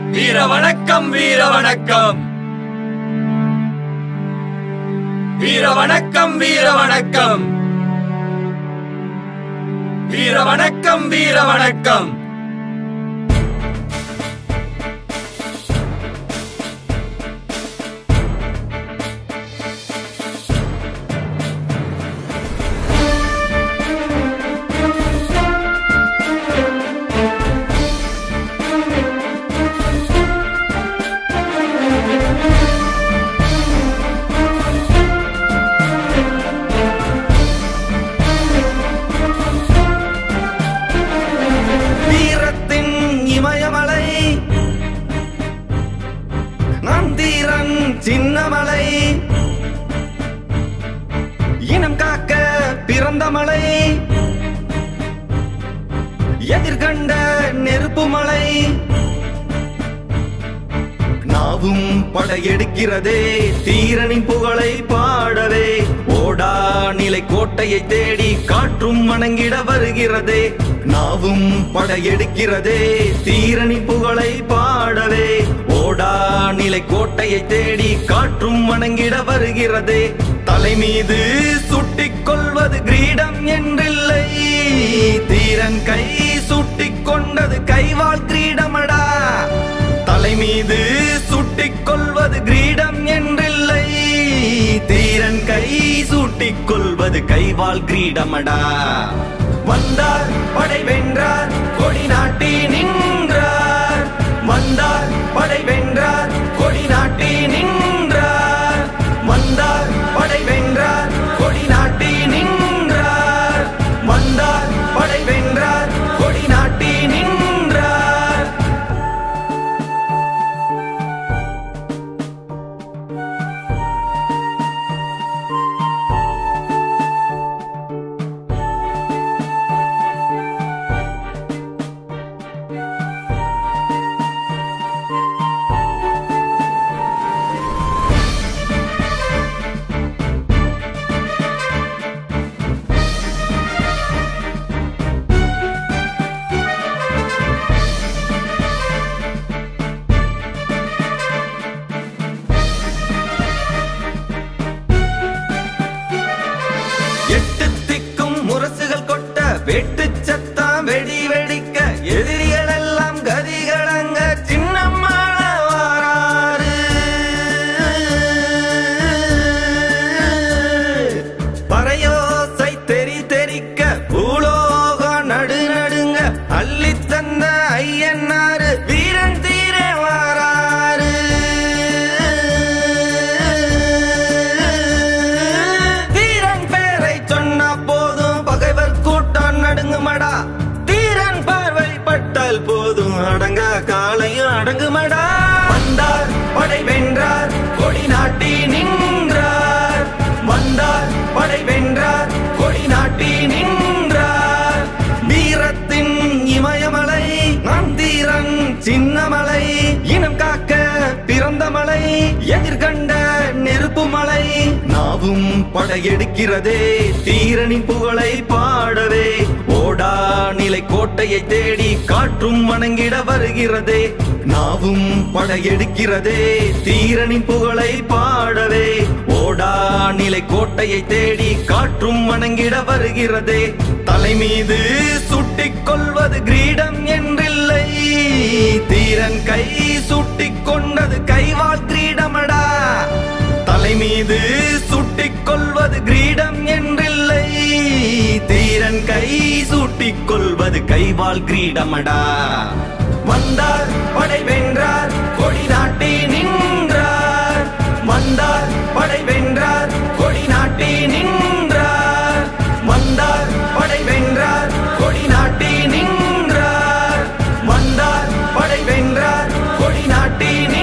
வீர வணக்கம் வீர வணக்கம் வீர வணக்கம் வீர வணக்கம் வீர வணக்கம் வீர வணக்கம் வீரத்தின் இமயமலை நந்தீரன் சின்னமலை இனம் காக்க பிறந்த மலை எதிர்கண்ட நெருப்பு மலை நாவும் படையெடுக்கிறதே தீரனின் புகழை பாடவே ஓடா நிலை கோட்டையை தேடி காற்றும் வணங்கிட வருகிறதே நாவும் படையெடுக்கிறதே தீரனின் புகழை பாடவே ஓடா நிலை கோட்டையை தேடி காற்றும் வணங்கிட வருகிறதே தலை மீது சுட்டிக் கொள்வது கிரீடம் என்றில்லை தீரன் கை சுட்டிக் கொண்டது கைவாள் கிரீடமடா தலை மீது சுட்டிக் கொள்வது கிரீடம் என்றில்லை தீரன் கை சூட்டிக் கொள்வது கைவாள் கிரீடமடா வந்தார் படை வென்றார் கொடி நாட்டி நின்றார் வந்தார் படை வென்றார் கொடி நாட்டி நின்றார் வந்தார் படை வென்றார் கொடி நாட்டி நின்றார் வந்தார் படை வென்றார் கொடி நாட்டி நின்றார் எட்டு திக்கும் முரசுகள் கொட்ட வெட்டு சத்தம் வெடி வெடிக்க எதிரிகள் எல்லாம் கதிகளங்க சின்னம்மான வாராரு பறையோசை தெரி தெரிக்க பூலோகம் நடு நடுங்க அள்ளி தந்த ஐயன்னாரு வீரன் தீர வாராரு தீரன் பேரை சொன்னா போதும் பகைவர் கூட்டம் நடுங்குமடா தீரன் பார்வை பட்டால் போதும் அடங்க காலையும் அடங்குமடா வந்தார் படை வென்றார் கொடி நாட்டி நின்றார் வந்தார் படை வென்றார் கொடி நாட்டி நின்றார் வீரத்தின் இமயமலை நந்தீரன் சின்னமலை இனம் காக்க பிறந்த மலை எதிர்கண்ட நெருப்பு மலை நாவும் படையெடுக்கிறதே தீரனின் புகழை பாடவே ஓடா நிலை கோட்டையை தேடி காற்றும் வணங்கிட வருகிறதே நாவும் படையெடுக்கிறதே தீரனின் புகழை பாடவே ஓடா நிலை கோட்டையை தேடி காற்றும் வணங்கிட வருகிறதே தலை மீது சுட்டிக் கொள்வது கிரீடம் என்றில்லை தீரன் கை சுட்டிக் கொண்டது கைவாள் கிரீடமடா தலை மீது சுட்டிக் கொள்வது கிரீடம் என்றில்லை தீரன் கை சூட்டிக் கொள்வது கைவாள் கிரீடமடா வந்தார் படை வென்றார் கொடி நாட்டி நின்றார் வந்தார் படை வென்றார் கொடி நாட்டி நின்றார் வந்தார் படை வென்றார் கொடி நாட்டி நின்றார் வந்தார் படை வென்றார் கொடி நாட்டி நின்றார்